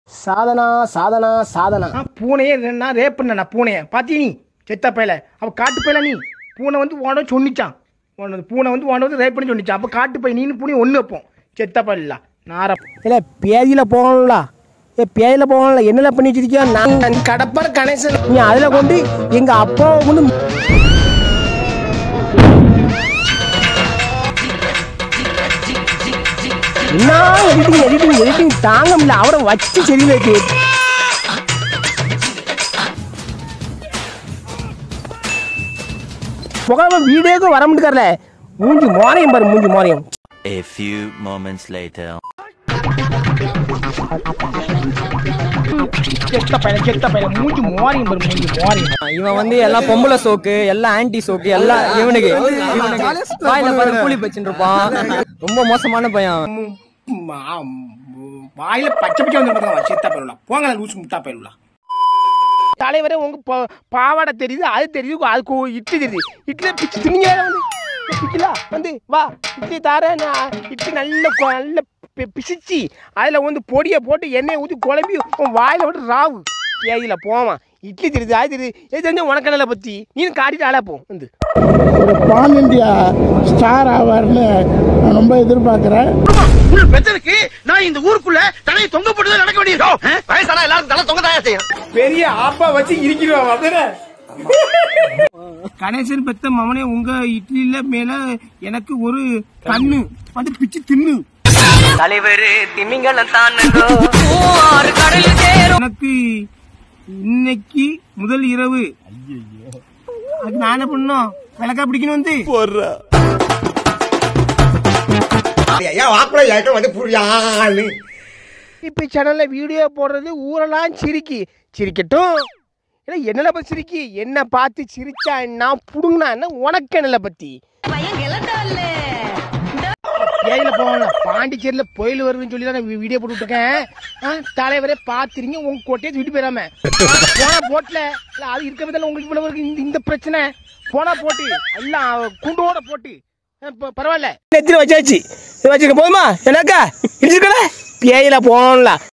சாதனா சாதனா சாதனா ஆ பூனையே நான் ரேப் பண்ண பூனையை பாத்தி நீ செத்த பயல அவ காட்டு பயல நீ பூனை வந்து உன சொன்னிச்சான் உன பூனை வந்து உன வந்து ரேப் பண்ணி சொன்னிச்சான் அப்போ காட்டு பை நீனு பூனை ஒன்று வைப்போம் செத்த பயல நார இல்ல பேதியில போகணும்ல ஏ பேதியில போகணும்ல என்னல பண்ணி வச்சிருக்கியா நான் கடப்பார கணேசன் நீ அதுல கொண்டு எங்க அப்பா கொண்டு என்ன எடிட்டிங் எடிட்டிங் எடிட்டிங் தாங்க முடியல அவரை வச்சு சரியில்லை புகாம வீடியோக்கு வர முடியல மூஞ்சி மோரையும் பாரு மூஞ்சி மோரையும் A few moments later. செத்த பயல செத்த பயல மூஞ்சி மோரையும் பாரு மூஞ்சி மோரையும் இவன் வந்து எல்லாம் பொம்பளை சோக்கு எல்லாம் ஆன்டி சோக்கு எல்லாம் இவனுக்கு இவனுக்கு வாயில பாரு கூலி வச்சுட்டு இருப்பான் ரொம்ப மோசமான பையன் ம், ஆ, ம், வாயில பச்சை பச்சை வந்து பார்த்தா செத்த பயல போங்க லூசு முட்டா பயல தலைவரே உங்க பா- பாவாடை தெரியுது அது தெரியுது அது கு- இட்லி தெரியுது இட்லி பிச்சு திணிங்க வந்து பிச்சுலா வந்து வா இட்லி தார நான் இட்லி நல்ல கொ- நல்ல பி- பிசிச்சு அதில் வந்து பொடியை போட்டு எண்ணெயை ஊற்றி குழம்பி உன் வாயில விட்டு ராவு ஏதில் போவான் இட்லி தெரியுது அது தெரியுது எது தெரிஞ்சு உனக்கு நல்ல பற்றி நீ காட்டிட்டு ஆளா போ வந்து ஒரு பான் இந்தியா ஸ்டார் ஆவார்னு நான் ரொம்ப எதிர்பார்க்குறேன் உள்ள பெத்ததுக்கு நான் இந்த ஊருக்குள்ள தலையை தொங்க போட்டு நடக்க வேண்டியிருக்கோம் வயசானா எல்லாரும் தலை தொங்க தாயா செய்யும் பெரிய ஆப்பா வச்சு இருக்கிறோம் அதுல கணேசன் பெத்த மவனே உங்க இட்லில மேல எனக்கு ஒரு கண்ணு வந்து பிச்சு தின்னு தலைவர் திமிங்கலம் தான் எனக்கு இன்னைக்கு முதல் இரவு அது நான் என்ன பண்ணும் விளக்கா பிடிக்கணும் வந்து ஐயா வாக்குல ஏட்டம் வந்து புரியான்னு இப்ப சேனல்ல வீடியோ போடுறது ஊரெல்லாம் சிரிக்கி சிரிக்கட்டும் ஏன்னா என்னல பத்தி சிரிக்கி என்ன பார்த்து சிரிச்சா என்ன புடுங்கினா என்ன உனக்கு என்னல பத்தி ஏயில போகணும் பாண்டிச்சேரியில புயல் வருதுன்னு சொல்லி தான் நான் வீடியோ போட்டு இருக்கேன் ஆ, தலைவரே பாத்துறீங்க உங்க கோட்டையை விட்டு போயிடாம போனா போட்ல இல்ல அது இருக்க விதத்துல உங்களுக்கு இவ்வளவு இருக்கு இந்த இந்த பிரச்சனை போனா போட்டு எல்லாம் குண்டோட போட்டு ஆ, ப- பரவாயில்ல நெத்தில வச்சாச்சு வச்சிருக்க போதுமா எனக்கா இடிச்சுக்கல பேயில போகணும்ல